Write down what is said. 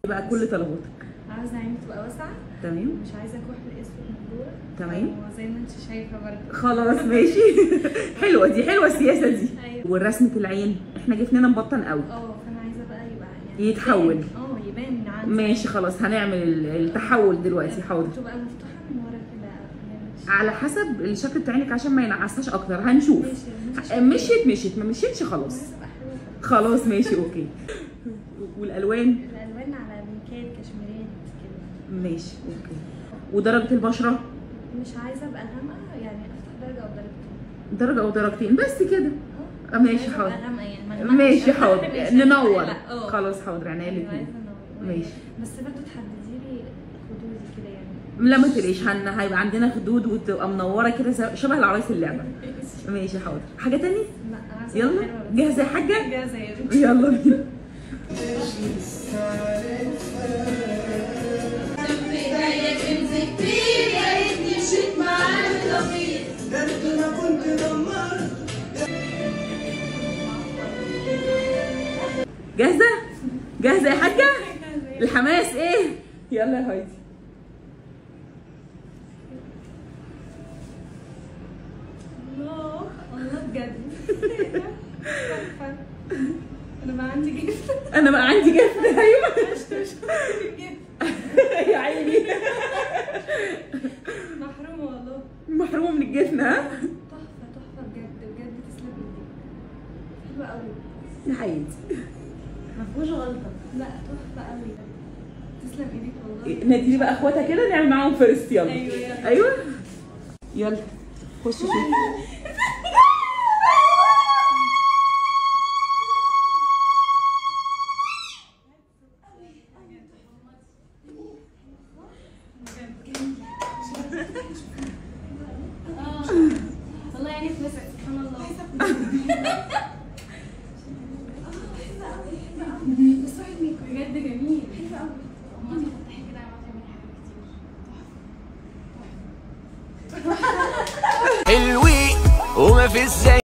بقى كل طلباتك عاوزه عيني تبقى واسعه تمام مش عايزه كحل اسود من جوه تمام. أو زي ما انت شايفه برضه خلاص ماشي حلوه دي حلوه السياسه دي ايوه والرسمه العين احنا جفننا مبطن قوي اه فانا عايزه بقى يبقى يعني يتحول. يبان- اه يبان من عندي ماشي خلاص هنعمل ال- التحول دلوقتي حاضر تبقى مفتوحه من ورا كده يعني مش- على حسب الشكل بتاع عينك عشان ما ينعسهاش اكتر هنشوف ماشي ماشي. مشيت مشيت ما مشيتش خلاص عايزة تبقى حلوة. خلاص ماشي اوكي والالوان الالوان على بنكات كشميرات كده ماشي اوكي ودرجه البشره مش عايزه ابقى غامقه يعني افتح درجه او درجتين درجه او درجتين بس كده اه آه، ماشي عايزة حاضر أبقى غامقة يعني ما أغمقش. ماشي حاضر ماشي. ننور لا، اه. خلاص حاضر عينيا أيوة، الاثنين عايزة أنور. ماشي. بس برضه تحددي لي خدودي كده يعني لا ما تقلقيش هن- هيبقى عندنا خدود وتبقى منوره كده ز- شبه العرايس اللعبه ماشي حاضر حاجه تانية لا أنا عايزة يلا أبقى حلوة بس. جاهزه يا حاجه جاهزة يا بنتي يلا بينا جاهزه جاهزه يا حاجه الحماس ايه يلا يا هايدي الله الله بجد تحفة. أنا بقى عندي جفت انا بقى عندي جفن ايوه مش مش جفت يا عيني محرومة والله محرومه من الجفن ها تحفة تحفة بجد بجد تسلم ايديك حلوة قوي يا عيني ما فيهوش غلطة لا تحفة قوي تسلم ايديك والله نادي لي بقى اخواتها كده نعمل معاهم فيرست يلا أيوة، يلا. ايوه يلا خشوا شوفوا والله يعني اتمسك سبحان الله بس واحد منكم بجد جميل حلو قوي ماما فتحي كده عايزه اعمل حاجات كتير حلوين وما في ازاي